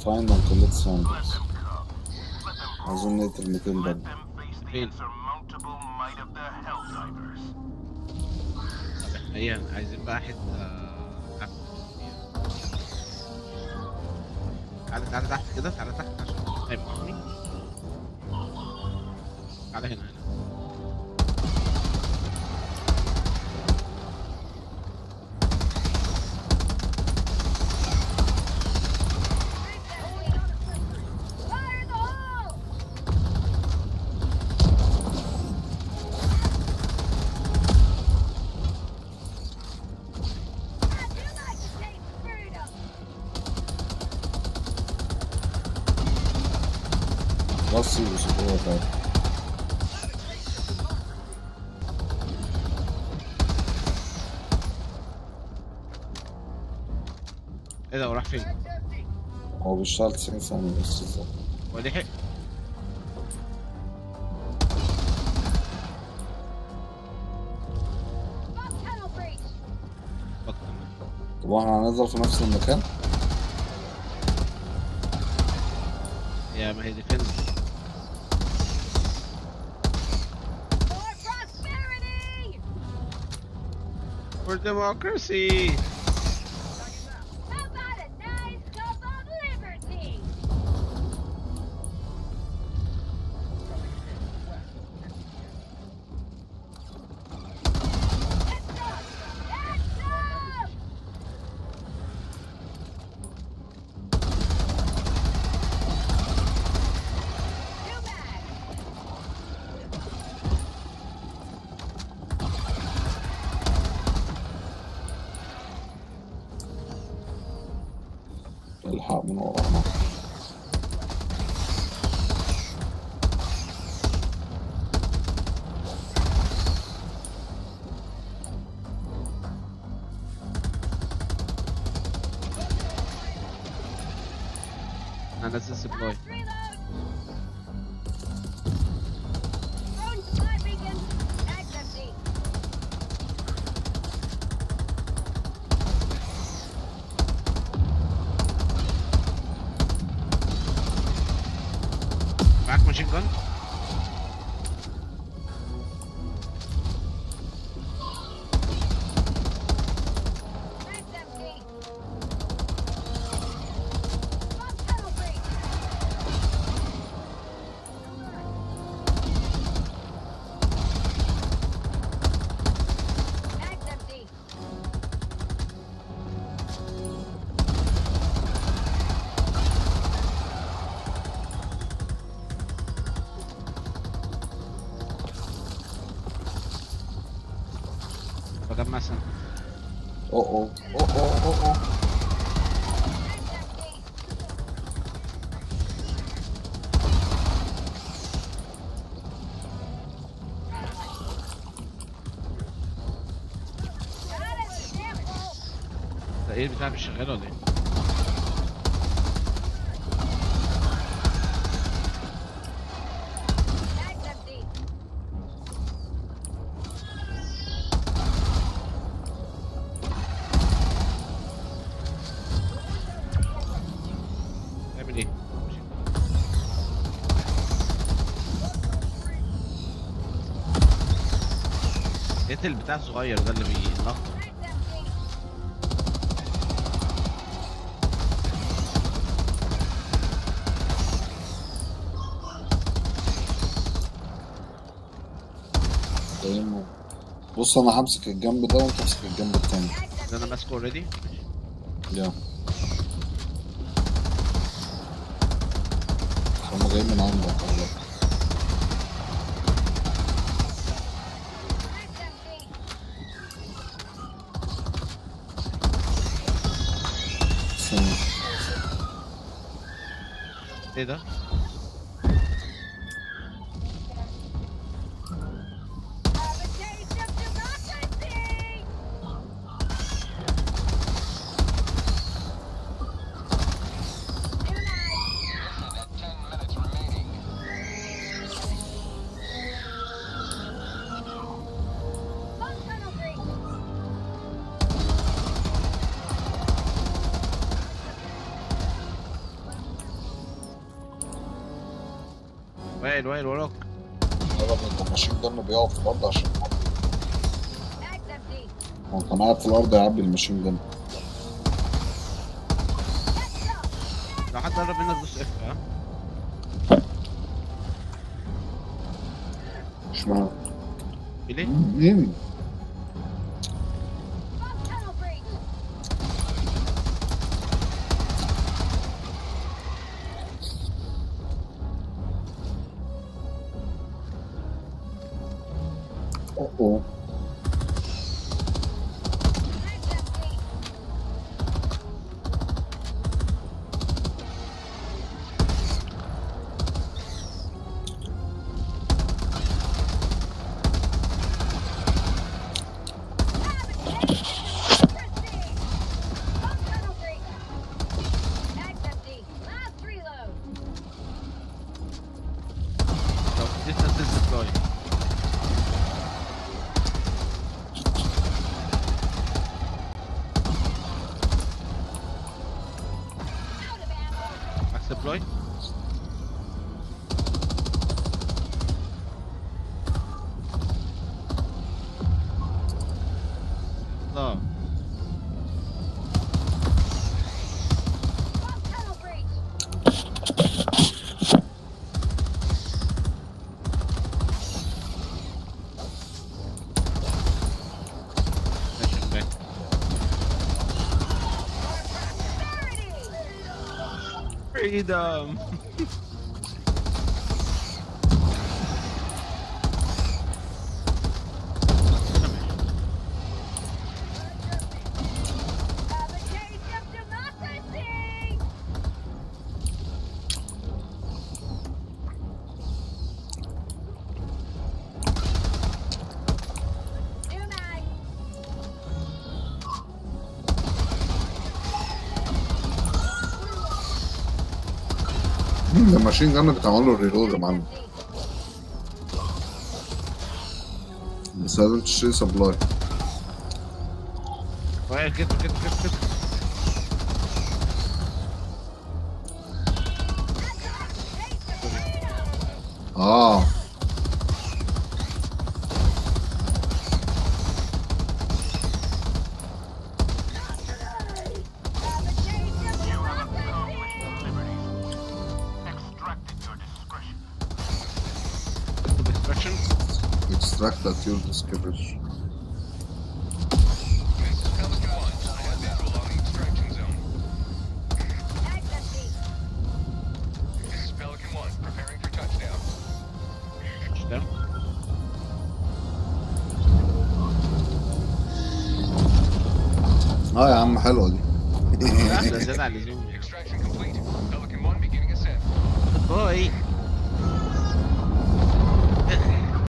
Find and collect samples عايزين نقتل 200 بد فين؟ insurmountable might of the Helldivers. طب احنا ايه عايزين بقى حته عفن فيها. تعالى تعالى تحت كده تعالى تحت عشان هيبقى فاهمني تعالى هنا هنا Fire in the hole! I do like to taste freedom. بصي وسيبوها طيب ايه ده هو راح فين؟ هو بيشتغل 90 ثانية بس ازاي هو لحق Bus tunnel breach. بطل طب احنا هنفضل في نفس المكان؟ يا ما هي ديفنس For prosperity! for democracy How about a nice cup of liberty? Heads up! Heads up! Too bad. الحق من ورانا هنزل سبلاي Last reload! Throwing supply beacon. Mag's empty. معاك ماشين جن Mag's empty. Bus tunnel breach. Mag's empty. بجمع سنة اوه اوه اوه اوه اوه اوه Mag's empty. Got it. Sample. ده ايه البتاع مش شغال ولا ايه؟ Mag's empty. تعمل ايه؟ لقيت البتاع الصغير ده اللي بينقط Mag's empty. جايين بص انا همسك الجنب ده وانت تمسك الجنب التاني Mag's ده انا empty. ماسكه اوريدي يا هما جايين من عندك خلي بالك. Mag's empty. ثانية. ايه ده؟ Have a taste of democracy! Too nice. Bus tunnel breach. وائل وائل وراك طبعا الماشين جن بيقف في الارض عشان Bag's empty. هو كان قاعد في الارض يعبي الماشين جن لو حد قرب منك دوس اف ها اشمعنى؟ في ليه؟ مين؟ Bomb tunnel breach. اوه اوه Bag's empty. Proceed. Bomb tunnel breach. Bag's empty. Last reload. لو distance is deploy Out of ammo. max deploy لا Bomb tunnel breach. ماشي باك Prosperity. freedom Have a taste of democracy. New mag. مين ده الماشين جن بتعمل له ريلود يا معلم بس لازم تشتري سبلاي وائل كده كده كده كده اه Have a taste of You have democracy. accomplished your liberties. Extract at your discretion. destruction extract at your discovery This is Pelican 1. I have visual on the extraction zone. Bag's empty. This is Pelican 1, preparing for touchdown. down اه يا عم حلوه دي لا ده زيادة عن اللزوم Extraction